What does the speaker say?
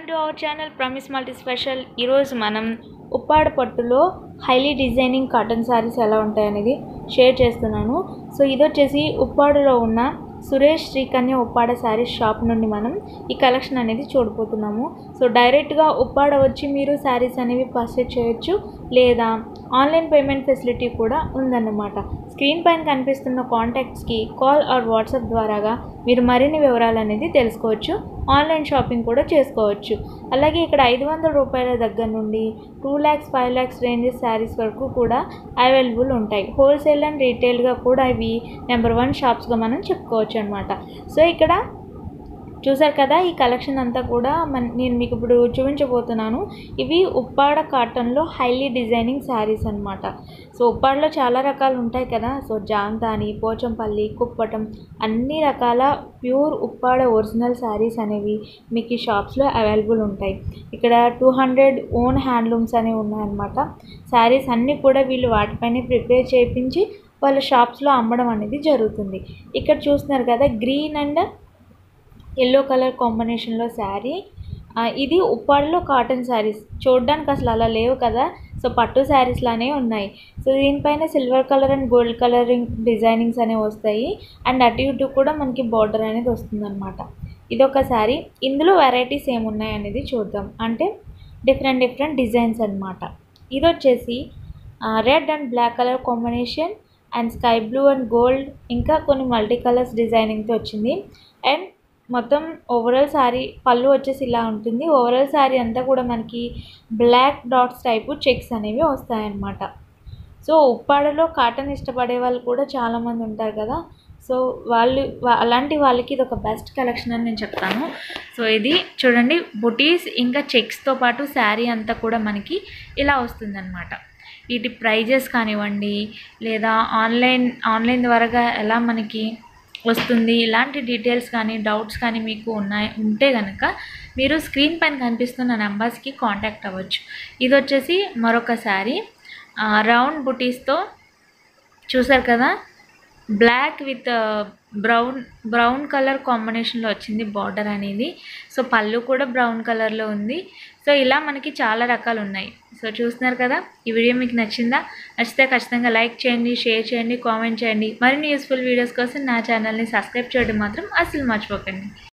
to our channel ప్రమిస్ multi special ఈరోజు మనం ఉప్పాడ పట్టులో హైలీ డిజైనింగ్ కాటన్ శారీస్ ఎలా ఉంటాయనేది షేర్ చేస్తున్నాను సో ఇది వచ్చేసి ఉప్పాడలో ఉన్న సురేష్ శ్రీకన్య ఉప్పాడ శారీస్ షాప్ నుండి మనం ఈ కలెక్షన్ అనేది చూడబోతున్నాము సో డైరెక్ట్గా ఉప్పాడ వచ్చి మీరు శారీస్ అనేవి పర్చేజ్ చేయొచ్చు లేదా ఆన్లైన్ పేమెంట్ ఫెసిలిటీ కూడా ఉందన్నమాట స్క్రీన్ పైన కనిపిస్తున్న కాంటాక్ట్స్కి కాల్ ఆర్ వాట్సాప్ ద్వారాగా మీరు మరిన్ని వివరాలు అనేది తెలుసుకోవచ్చు ఆన్లైన్ షాపింగ్ కూడా చేసుకోవచ్చు అలాగే ఇక్కడ ఐదు వందల రూపాయల దగ్గర నుండి two lakhs five lakhs ranges saris వరకు కూడా అవైలబుల్ ఉంటాయి హోల్సేల్ అండ్ రీటైల్గా కూడా ఇవి నెంబర్ వన్ షాప్స్గా మనం చెప్పుకోవచ్చు అనమాట సో ఇక్కడ చూసారు కదా ఈ కలెక్షన్ అంతా కూడా మన నేను మీకు ఇప్పుడు చూపించబోతున్నాను ఇవి ఉప్పాడ కాటన్లో హైలీ డిజైనింగ్ శారీస్ అనమాట సో ఉప్పాడలో చాలా రకాలు ఉంటాయి కదా సో జాంతాని పోచంపల్లి కుప్పటం అన్ని రకాల ప్యూర్ ఉప్పాడ ఒరిజినల్ శారీస్ అనేవి మీకు ఈ షాప్స్లో అవైలబుల్ ఉంటాయి ఇక్కడ టూ హండ్రెడ్ ఓన్ హ్యాండ్లూమ్స్ అనేవి ఉన్నాయన్నమాట శారీస్ అన్నీ కూడా వీళ్ళు వాటిపైనే ప్రిపేర్ చేయించి వాళ్ళ షాప్స్లో అమ్మడం అనేది జరుగుతుంది ఇక్కడ చూస్తున్నారు కదా గ్రీన్ అండ్ ఎల్లో కలర్ కాంబినేషన్లో శారీ ఇది ఉప్పాడలో కాటన్ శారీస్ చూడడానికి అసలు అలా లేవు కదా సో పట్టు శారీస్ లానే ఉన్నాయి సో దీనిపైన silver colour and gold colouring designings అనేవి వస్తాయి అండ్ అటు ఇటు కూడా మనకి బార్డర్ అనేది వస్తుందన్నమాట ఇది ఒక శారీ ఇందులో వెరైటీస్ ఏమున్నాయి అనేది చూద్దాం అంటే డిఫరెంట్ డిఫరెంట్ డిజైన్స్ అనమాట ఇది వచ్చేసి red and black colour combination and sky blue and gold ఇంకా కొన్ని మల్టీ కలర్స్ డిజైనింగ్తో వచ్చింది అండ్ మొత్తం ఓవరాల్ శారీ పళ్ళు వచ్చేసి ఇలా ఉంటుంది ఓవరాల్ శారీ అంతా కూడా మనకి బ్లాక్ డాట్స్ టైపు చెక్స్ అనేవి వస్తాయన్నమాట సో ఉప్పాడలో కాటన్ ఇష్టపడే వాళ్ళు కూడా చాలామంది ఉంటారు కదా సో వాళ్ళు అలాంటి వాళ్ళకి ఇది ఒక బెస్ట్ కలెక్షన్ అని నేను చెప్తాను సో ఇది చూడండి బుటీస్ ఇంకా చెక్స్తో పాటు శారీ అంతా కూడా మనకి ఇలా వస్తుందన్నమాట వీటి ప్రైజెస్ కానివ్వండి లేదా ఆన్లైన్ ఆన్లైన్ ద్వారాగా ఎలా మనకి వస్తుంది ఇలాంటి డీటెయిల్స్ కానీ డౌట్స్ కానీ మీకు ఉన్నాయి ఉంటే కనుక మీరు స్క్రీన్ పైన కనిపిస్తున్న నెంబర్స్కి కాంటాక్ట్ అవ్వచ్చు ఇది వచ్చేసి మరొక శారీ రౌండ్ బుటీస్తో చూసారు కదా black with brown brown colour కాంబినేషన్లో వచ్చింది బార్డర్ అనేది సో పళ్ళు కూడా బ్రౌన్ కలర్లో ఉంది సో ఇలా మనకి చాలా రకాలు ఉన్నాయి సో చూస్తున్నారు కదా ఈ వీడియో మీకు నచ్చిందా నచ్చితే ఖచ్చితంగా లైక్ చేయండి షేర్ చేయండి కామెంట్ చేయండి మరిన్ని యూస్ఫుల్ వీడియోస్ కోసం నా ఛానల్ని సబ్స్క్రైబ్ చేయడం మాత్రం అసలు మర్చిపోకండి